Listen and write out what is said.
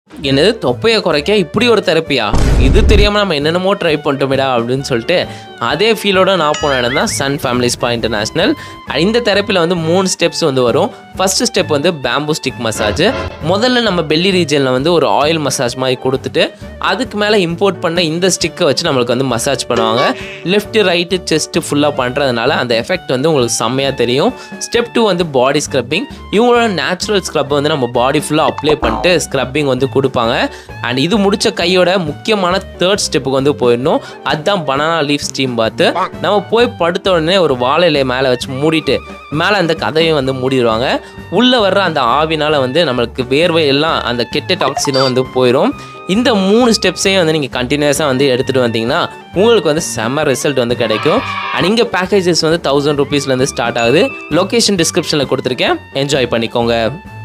என்னது தொப்பையை குறைக்க இப்படி ஒரு தெரப்பியா இது தெரியாமல் நம்ம என்னென்னமோ ட்ரை பண்ணிட்டோமேடா அப்படின்னு சொல்லிட்டு அதே ஃபீலோட நான் போன இடம் தான் சன் ஃபேமிலி ஸ்பா இன்டர்நேஷ்னல் இந்த தெரப்பியில் வந்து மூணு ஸ்டெப்ஸ் வந்து வரும் ஃபர்ஸ்ட் ஸ்டெப் வந்து பேம்பு ஸ்டிக் மசாஜ் முதல்ல நம்ம பெல்லி ரீஜனில் வந்து ஒரு ஆயில் மசாஜ் மாதிரி கொடுத்துட்டு அதுக்கு மேலே இம்போர்ட் பண்ண இந்த ஸ்டிக்கை வச்சு நம்மளுக்கு வந்து மசாஜ் பண்ணுவாங்க லெஃப்ட் ரைட்டு செஸ்ட்டு ஃபுல்லாக பண்ணுறதுனால அந்த எஃபெக்ட் வந்து உங்களுக்கு செம்மையாக தெரியும் ஸ்டெப் டூ வந்து பாடி ஸ்க்ரப்பிங் இவங்களோட நேச்சுரல் ஸ்க்ரப் வந்து நம்ம பாடி ஃபுல்லாக அப்ளை பண்ணிட்டு ஸ்க்ரப்பிங் வந்து கொடுப்பாங்க அண்ட் இது முடிச்ச கையோட முக்கியமான தேர்ட் ஸ்டெப்புக்கு வந்து போயிடணும் அதுதான் பனானா லீஃப் ஸ்டீம் பாத்து நம்ம போய் படுத்த உடனே ஒரு வாழை இலையை மேலே வச்சு மூடிட்டு மேலே அந்த கதையும் வந்து மூடிடுவாங்க உள்ளே வர்ற அந்த ஆவினால் வந்து நம்மளுக்கு வேர்வை எல்லாம் அந்த கெட்ட டாக்ஸினும் வந்து போயிடும் இந்த மூணு ஸ்டெப்ஸையும் வந்து நீங்கள் கண்டினியூஸாக வந்து எடுத்துகிட்டு வந்தீங்கன்னா உங்களுக்கு வந்து செம்ம ரிசல்ட் வந்து கிடைக்கும் அண்ட் இங்கே பேக்கேஜஸ் வந்து தௌசண்ட் ருபீஸ்லேருந்து ஸ்டார்ட் ஆகுது லொக்கேஷன் டிஸ்கிரிப்ஷனில் கொடுத்துருக்கேன் என்ஜாய் பண்ணிக்கோங்க